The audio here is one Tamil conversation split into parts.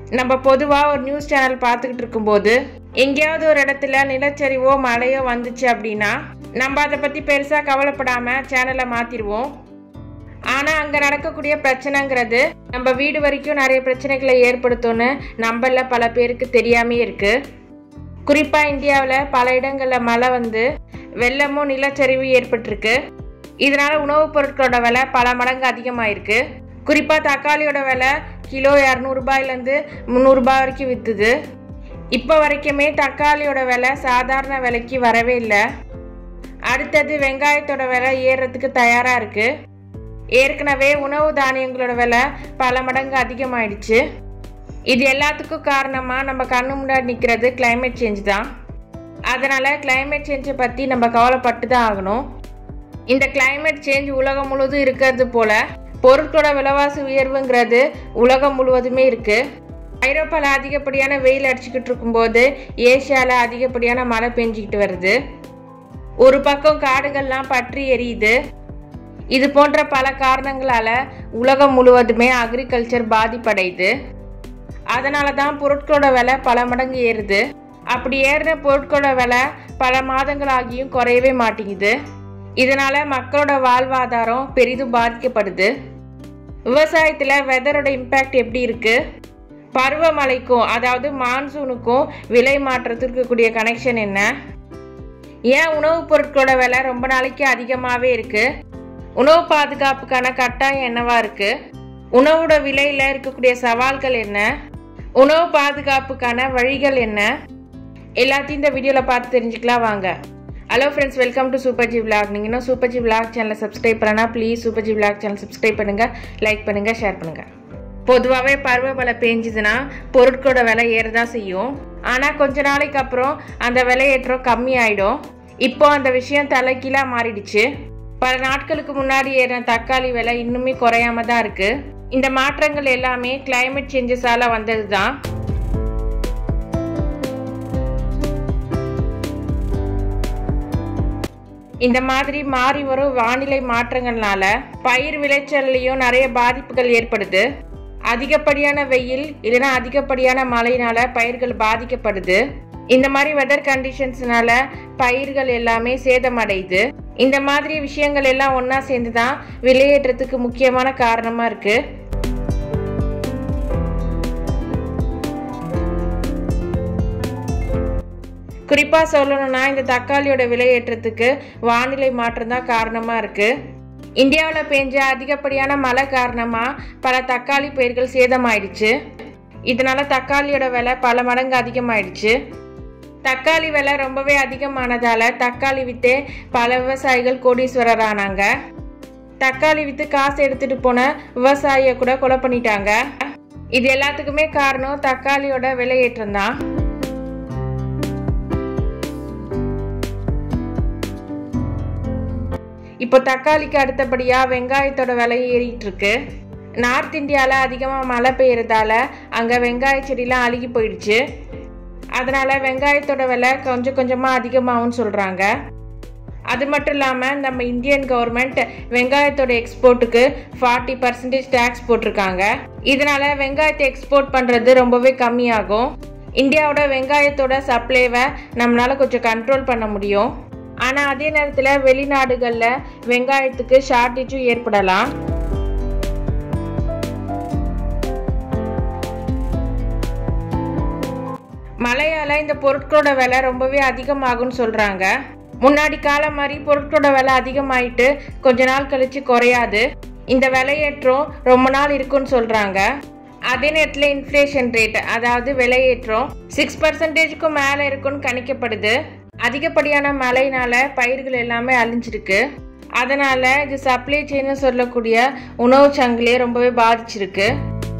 நம்ம பொதுவாக ஒரு நியூஸ் சேனல் பார்த்துக்கிட்டு இருக்கும்போது எங்கேயாவது ஒரு இடத்துல நிலச்சரிவோ மழையோ வந்துச்சு அப்படின்னா நம்ம அதை பற்றி பெருசாக கவலைப்படாமல் சேனலை மாற்றிடுவோம் ஆனால் அங்கே நடக்கக்கூடிய பிரச்சனைங்கிறது நம்ம வீடு வரைக்கும் நிறைய பிரச்சனைகளை ஏற்படுத்தும்னு நம்மள பல பேருக்கு தெரியாமே இருக்கு குறிப்பாக இந்தியாவில் பல இடங்களில் மழை வந்து வெள்ளமும் நிலச்சரிவு ஏற்பட்டிருக்கு இதனால உணவுப் பொருட்களோட விலை பல மடங்கு அதிகமாயிருக்கு குறிப்பாக தக்காளியோட விலை கிலோ இரநூறுபாயிலேருந்து முந்நூறுரூபா வரைக்கும் விற்றுது இப்போ வரைக்குமே தக்காளியோட விலை சாதாரண விலைக்கு வரவே இல்லை அடுத்தது வெங்காயத்தோட விலை ஏறுறதுக்கு தயாராக இருக்குது ஏற்கனவே உணவு தானியங்களோட விலை பல மடங்கு அதிகமாயிடுச்சு இது எல்லாத்துக்கும் காரணமாக நம்ம கண்ணு முன்னாடி நிற்கிறது climate சேஞ்ச் தான் அதனால் climate சேஞ்சை பற்றி நம்ம கவலைப்பட்டு தான் ஆகணும் இந்த climate சேஞ்ச் உலகம் முழுவதும் இருக்கிறது போல பொருட்களோட விலைவாசி உயர்வுங்கிறது உலகம் முழுவதுமே இருக்குது ஐரோப்பாவில் அதிகப்படியான வெயில் அடிச்சுக்கிட்டு இருக்கும்போது ஏசியாவில் அதிகப்படியான மழை பெஞ்சிக்கிட்டு வருது ஒரு பக்கம் காடுகள்லாம் பற்றி எரியுது இது போன்ற பல காரணங்களால உலகம் முழுவதுமே அக்ரிகல்ச்சர் பாதிப்படையுது அதனால தான் பொருட்களோட விலை பல மடங்கு ஏறுது அப்படி ஏறின பொருட்களோட விலை பல மாதங்கள் ஆகியும் குறையவே மாட்டேங்குது இதனால மக்களோட வாழ்வாதாரம் பெரிதும் பாதிக்கப்படுது விவசாயத்தில் வெதரோட இம்பேக்ட் எப்படி இருக்கு பருவமழைக்கும் அதாவது மான்சூனுக்கும் விலை மாற்றத்துக்கு இருக்கக்கூடிய கனெக்ஷன் என்ன ஏன் உணவுப் பொருட்களோட விலை ரொம்ப நாளைக்கு அதிகமாகவே இருக்கு உணவு பாதுகாப்புக்கான கட்டாயம் என்னவா இருக்கு உணவோட விலையில இருக்கக்கூடிய சவால்கள் என்ன உணவு பாதுகாப்புக்கான வழிகள் என்ன எல்லாத்தையும் இந்த வீடியோவில் பார்த்து தெரிஞ்சுக்கலாம் வாங்க hello friends welcome to super G vlog நீங்கள் இன்னும் சூப்பர் ஜி விளாக் சேனலை சப்ஸ்கிரைப் பண்ணனா please super G vlog channel subscribe பண்ணுங்கள் லைக் பண்ணுங்கள் ஷேர் பண்ணுங்கள் பொதுவாகவே பருவமழை பெஞ்சுதுன்னா பொருட்களோட விலை ஏறதான் செய்யும் ஆனால் கொஞ்ச நாளைக்கு அப்புறம் அந்த விலையேற்றம் கம்மி ஆயிடும் இப்போ அந்த விஷயம் தலைகீழாக மாறிடுச்சு பல நாட்களுக்கு முன்னாடி ஏறின தக்காளி விலை இன்னுமே குறையாம தான் இருக்கு இந்த மாற்றங்கள் எல்லாமே climate சேஞ்சஸால வந்தது தான் இந்த மாதிரி மாறி வரும் வானிலை மாற்றங்கள்னால பயிர் விளைச்சல்லையும் நிறைய பாதிப்புகள் ஏற்படுது அதிகப்படியான வெயில் இல்லைன்னா அதிகப்படியான மழையினால பயிர்கள் பாதிக்கப்படுது இந்த மாதிரி வெதர் கண்டிஷன்ஸ்னால பயிர்கள் எல்லாமே சேதமடையுது இந்த மாதிரி விஷயங்கள் எல்லாம் ஒன்றா சேர்ந்து தான் விலையேற்றத்துக்கு முக்கியமான காரணமாக இருக்குது குறிப்பாக சொல்லணும்னா இந்த தக்காளியோட விலையேற்றத்துக்கு வானிலை மாற்றம் தான் காரணமாக இருக்குது இந்தியாவில் பெஞ்ச அதிகப்படியான மழை காரணமாக பல தக்காளி பயிர்கள் சேதமாயிடுச்சு இதனால தக்காளியோட விலை பல மடங்கு அதிகமாயிடுச்சு தக்காளி விலை ரொம்பவே அதிகமானதால தக்காளி விற்றே பல விவசாயிகள் கோடீஸ்வரர் ஆனாங்க தக்காளி விற்று காசு எடுத்துட்டு போன விவசாயியை கூட கொலை பண்ணிட்டாங்க இது எல்லாத்துக்குமே காரணம் தக்காளியோட விலையேற்றம் தான் இப்போ தக்காளிக்கு அடுத்தபடியாக வெங்காயத்தோட விலை ஏறிட்டு இருக்கு நார்த் இந்தியாவில் அதிகமாக மழை பெய்யறதால அங்கே வெங்காய செடிலாம் அழுகி போயிடுச்சு அதனால வெங்காயத்தோட விலை கொஞ்சம் கொஞ்சமாக அதிகமாகும்னு சொல்கிறாங்க அது மட்டும் இல்லாமல் நம்ம இந்தியன் கவர்மெண்ட் வெங்காயத்தோட எக்ஸ்போர்ட்டுக்கு ஃபார்ட்டி பர்சன்டேஜ் டேக்ஸ் போட்டிருக்காங்க இதனால வெங்காயத்தை எக்ஸ்போர்ட் பண்ணுறது ரொம்பவே கம்மியாகும் இந்தியாவோட வெங்காயத்தோட சப்ளைவை நம்மளால கொஞ்சம் கண்ட்ரோல் பண்ண முடியும் ஆனால் அதே நேரத்தில் வெளிநாடுகளில் வெங்காயத்துக்கு ஷார்ட்டேஜும் ஏற்படலாம் மழையால் இந்த பொருட்களோட விலை ரொம்பவே அதிகமாகும்னு சொல்கிறாங்க முன்னாடி காலம் மாதிரி பொருட்களோட விலை அதிகமாயிட்டு கொஞ்ச நாள் கழிச்சு குறையாது இந்த விலையேற்றம் ரொம்ப நாள் இருக்குன்னு சொல்கிறாங்க அதே நேரத்தில் இன்ஃப்ளேஷன் ரேட் அதாவது விலையேற்றம் சிக்ஸ் பர்சன்டேஜுக்கும் மேலே இருக்குன்னு கணிக்கப்படுது அதிகப்படியான மழையினால பயிர்கள் எல்லாமே அழிஞ்சிருக்கு அதனால இது சப்ளை செயின்னு சொல்லக்கூடிய உணவு சங்கிலியை ரொம்பவே பாதிச்சிருக்கு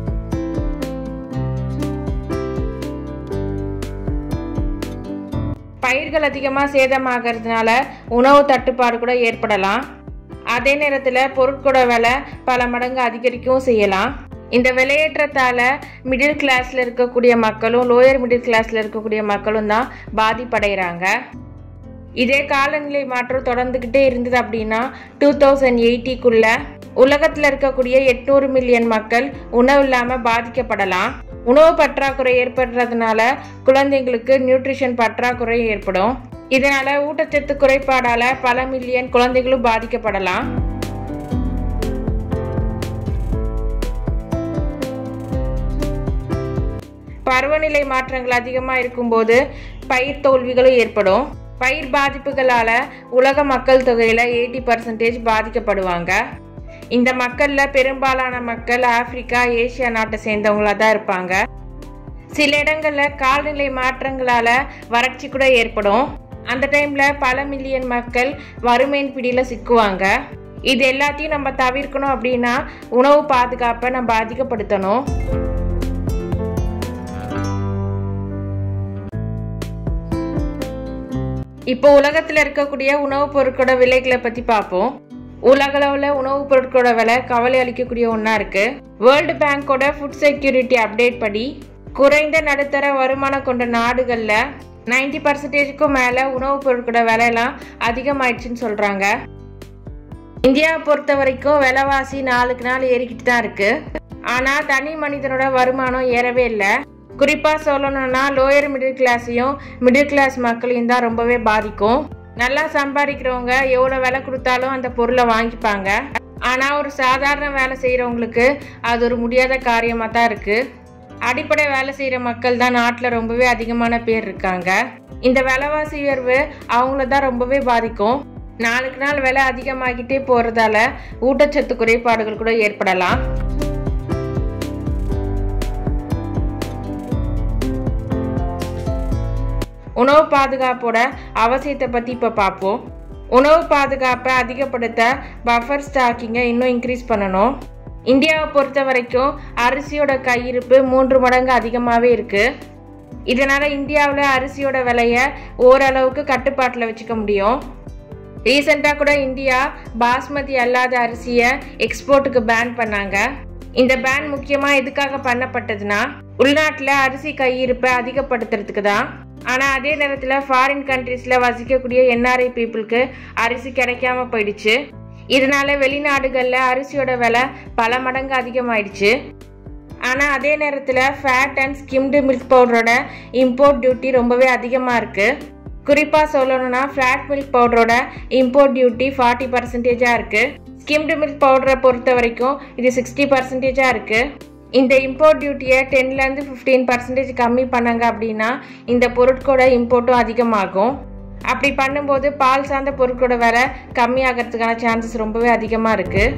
பயிர்கள் அதிகமாக சேதமாகறதுனால உணவு தட்டுப்பாடு கூட ஏற்படலாம் அதே நேரத்தில் பொருட்களோட விலை பல மடங்கு அதிகரிக்கவும் செய்யலாம் இந்த விலையேற்றத்தால் மிடில் கிளாஸில் இருக்கக்கூடிய மக்களும் லோயர் மிடில் கிளாஸில் இருக்கக்கூடிய மக்களும் தான் பாதிப்படைகிறாங்க இதே காலநிலை மாற்றம் தொடர்ந்துக்கிட்டே இருந்தது அப்படின்னா டூ தௌசண்ட் எயிட்டிக்குள்ள உலகத்தில் இருக்கக்கூடிய எட்நூறு மில்லியன் மக்கள் உணவு இல்லாமல் பாதிக்கப்படலாம் உணவு பற்றாக்குறை ஏற்படுறதுனால குழந்தைங்களுக்கு நியூட்ரிஷன் பற்றாக்குறை ஏற்படும் இதனால ஊட்டச்சத்து குறைபாடால பல மில்லியன் குழந்தைகளும் பாதிக்கப்படலாம் பருவநிலை மாற்றங்கள் அதிகமாக இருக்கும்போது பயிர் தோல்விகளும் ஏற்படும் பயிர் பாதிப்புகளால் உலக மக்கள் தொகையில் எயிட்டி பர்சன்டேஜ் பாதிக்கப்படுவாங்க இந்த மக்களில் பெரும்பாலான மக்கள் ஆப்பிரிக்கா ஏசியா நாட்டை சேர்ந்தவங்களாக தான் இருப்பாங்க சில இடங்களில் கால்நிலை மாற்றங்களால் வறட்சி கூட ஏற்படும் அந்த டைமில் பல மில்லியன் மக்கள் வறுமையின் பிடியில் சிக்குவாங்க இது எல்லாத்தையும் நம்ம தவிர்க்கணும் அப்படின்னா உணவு பாதுகாப்பை நம்ம அதிகப்படுத்தணும் இப்போ உலகத்தில் இருக்கக்கூடிய உணவுப் பொருட்களோட விலைகளை பற்றி பார்ப்போம் உலகளவில் உணவுப் பொருட்களோட விலை கவலை அளிக்கக்கூடிய ஒன்றா இருக்கு வேர்ல்டு பேங்கோட ஃபுட் செக்யூரிட்டி அப்டேட் படி குறைந்த நடுத்தர வருமானம் கொண்ட நாடுகளில் நைன்டி பர்சன்டேஜுக்கும் மேலே உணவுப் பொருட்களோட விலையெல்லாம் அதிகமாயிடுச்சுன்னு சொல்கிறாங்க இந்தியாவை பொறுத்த வரைக்கும் விலைவாசி நாளுக்கு நாள் ஏறிக்கிட்டு தான் இருக்கு ஆனால் தனி மனிதனோட வருமானம் ஏறவே இல்லை குறிப்பாக சொல்லணும்னா லோயர் மிடில் கிளாஸையும் மிடில் கிளாஸ் மக்களையும் தான் ரொம்பவே பாதிக்கும் நல்லா சம்பாதிக்கிறவங்க எவ்வளோ விலை கொடுத்தாலும் அந்த பொருளை வாங்கிப்பாங்க ஆனால் ஒரு சாதாரண வேலை செய்கிறவங்களுக்கு அது ஒரு முடியாத காரியமாக தான் இருக்குது அடிப்படை வேலை செய்கிற மக்கள் தான் நாட்டில் ரொம்பவே அதிகமான பேர் இருக்காங்க இந்த விலைவாசி உயர்வு அவங்கள தான் ரொம்பவே பாதிக்கும் நாளுக்கு நாள் விலை அதிகமாகிட்டே போகிறதால ஊட்டச்சத்து குறைபாடுகள் கூட ஏற்படலாம் உணவு பாதுகாப்போட அவசியத்தை பற்றி இப்போ பார்ப்போம் உணவு பாதுகாப்பை அதிகப்படுத்த பஃபர் ஸ்டாக்கிங்கை இன்னும் இன்க்ரீஸ் பண்ணணும் இந்தியாவை பொறுத்த வரைக்கும் அரிசியோட கையிருப்பு மூன்று மடங்கு அதிகமாகவே இருக்குது இதனால் இந்தியாவில் அரிசியோட விலையை ஓரளவுக்கு கட்டுப்பாட்டில் வச்சுக்க முடியும் ரீசெண்டாக கூட இந்தியா பாஸ்மதி அல்லாத அரிசியை எக்ஸ்போர்ட்டுக்கு பேன் பண்ணாங்க இந்த பேன் முக்கியமாக எதுக்காக பண்ணப்பட்டதுன்னா உள்நாட்டில் அரிசி கையிருப்பை அதிகப்படுத்துறதுக்கு தான் ஆனால் அதே நேரத்தில் ஃபாரின் கண்ட்ரீஸில் வசிக்கக்கூடிய என்ஆர்ஐ பீப்புளுக்கு அரிசி கிடைக்காம போயிடுச்சு இதனால வெளிநாடுகளில் அரிசியோட விலை பல மடங்கு அதிகமாயிடுச்சு ஆனால் அதே நேரத்தில் ஃபேட் அண்ட் ஸ்கிம்டு மில்க் பவுடரோட இம்போர்ட் டியூட்டி ரொம்பவே அதிகமாக இருக்குது குறிப்பாக சொல்லணும்னா ஃப்ளாட் மில்க் பவுடரோட இம்போர்ட் டியூட்டி ஃபார்ட்டி பர்சன்டேஜாக இருக்குது ஸ்கிம்டு மில்க் பவுடரை பொறுத்த வரைக்கும் இது சிக்ஸ்டி பர்சன்டேஜாக இருக்குது இந்த இம்போர்ட் டியூட்டியை டென்லேருந்து ஃபிஃப்டீன் பர்சன்டேஜ் கம்மி பண்ணாங்க அப்படின்னா இந்த பொருட்களோட இம்போர்ட்டும் அதிகமாகும் அப்படி பண்ணும்போது பால் சார்ந்த பொருட்களோட விலை கம்மியாகிறதுக்கான சான்சஸ் ரொம்பவே அதிகமாக இருக்குது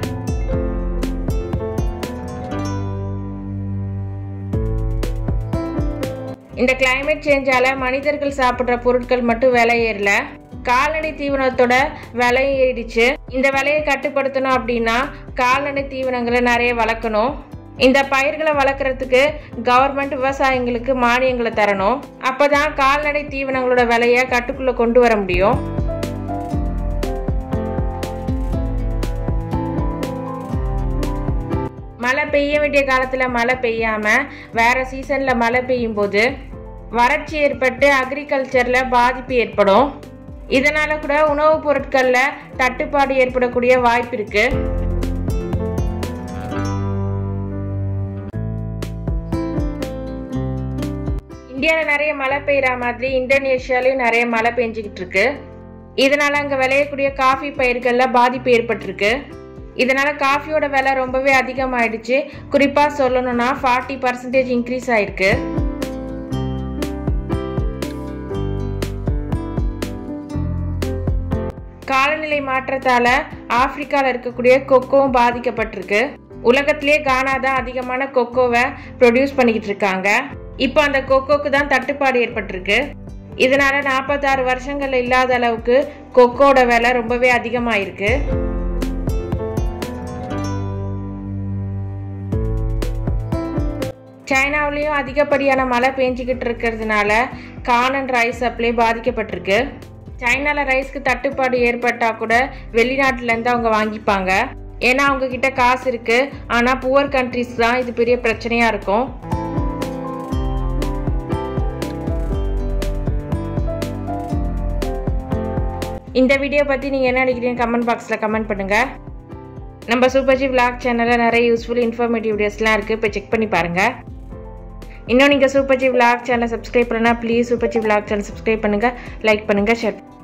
இந்த கிளைமேட் சேஞ்சால மனிதர்கள் சாப்பிட்ற பொருட்கள் மட்டும் விலை ஏறல கால்நடை தீவனத்தோட விலை ஏறிடுச்சு இந்த விலையை கட்டுப்படுத்தணும் அப்படின்னா கால்நடை தீவனங்களை நிறைய வளர்க்கணும் இந்த பயிர்களை வளர்க்குறதுக்கு கவர்மெண்ட் விவசாயிங்களுக்கு மானியங்களை தரணும் அப்பதான் கால்நடை தீவனங்களோட விலையை கட்டுக்குள்ள கொண்டு வர முடியும் மழை பெய்ய வேண்டிய காலத்தில் மழை பெய்யாமல் வேறு சீசனில் மழை பெய்யும் போது வறட்சி ஏற்பட்டு அக்ரிகல்ச்சரில் பாதிப்பு ஏற்படும் இதனால் கூட உணவுப் பொருட்களில் தட்டுப்பாடு ஏற்படக்கூடிய வாய்ப்பு இருக்குது இந்தியாவில் நிறைய மழை பெய்கிற மாதிரி இந்தோனேஷியாலையும் நிறைய மழை பெஞ்சிக்கிட்டு இருக்கு இதனால அங்கே விளையக்கூடிய காஃபி பயிர்களில் பாதிப்பு ஏற்பட்டிருக்கு இதனால காஃபியோட விலை ரொம்பவே அதிகமாயிடுச்சு குறிப்பாக சொல்லணும்னா ஃபார்ட்டி பர்சன்டேஜ் இன்க்ரீஸ் ஆயிருக்கு காலநிலை மாற்றத்தால ஆப்பிரிக்காவில் இருக்கக்கூடிய கொக்கோவும் பாதிக்கப்பட்டிருக்கு உலகத்திலே கானா தான் அதிகமான கொக்கோவை ப்ரொடியூஸ் பண்ணிக்கிட்டு இருக்காங்க இப்போ அந்த கொக்கோக்கு தான் தட்டுப்பாடு ஏற்பட்டிருக்கு இதனால நாற்பத்தாறு வருஷங்கள் இல்லாத அளவுக்கு கொக்கோட விலை ரொம்பவே அதிகமாயிருக்கு சைனாவிலையும் அதிகப்படியான மழை பெஞ்சிக்கிட்டு இருக்கிறதுனால கார்ன் ரைஸ் சப்ளை பாதிக்கப்பட்டிருக்கு சைனாவில் ரைஸ்க்கு தட்டுப்பாடு ஏற்பட்டால் கூட வெளிநாட்டிலேருந்து அவங்க வாங்கிப்பாங்க ஏன்னா அவங்க கிட்ட காசு இருக்கு ஆனால் புவர் கண்ட்ரிஸ் தான் இது பெரிய பிரச்சனையாக இருக்கும் இந்த வீடியோ பற்றி நீங்கள் என்ன நினைக்கிறீங்க கமெண்ட் பாக்ஸில் கமெண்ட் பண்ணுங்கள் நம்ம சூப்பர்ஜி விளாக் சேனலில் நிறைய யூஸ்ஃபுல் இன்ஃபர்மேட்டிவ் வீடியோஸ்லாம் இருக்குது இப்போ செக் பண்ணி பாருங்கள் இன்னும் நீங்கள் சூப்பர் ஜி விளாக் சேனலை சப்ஸ்கிரைப் பண்ணனா please super G vlog channel subscribe பண்ணுங்கள் லைக் பண்ணுங்கள் ஷேர்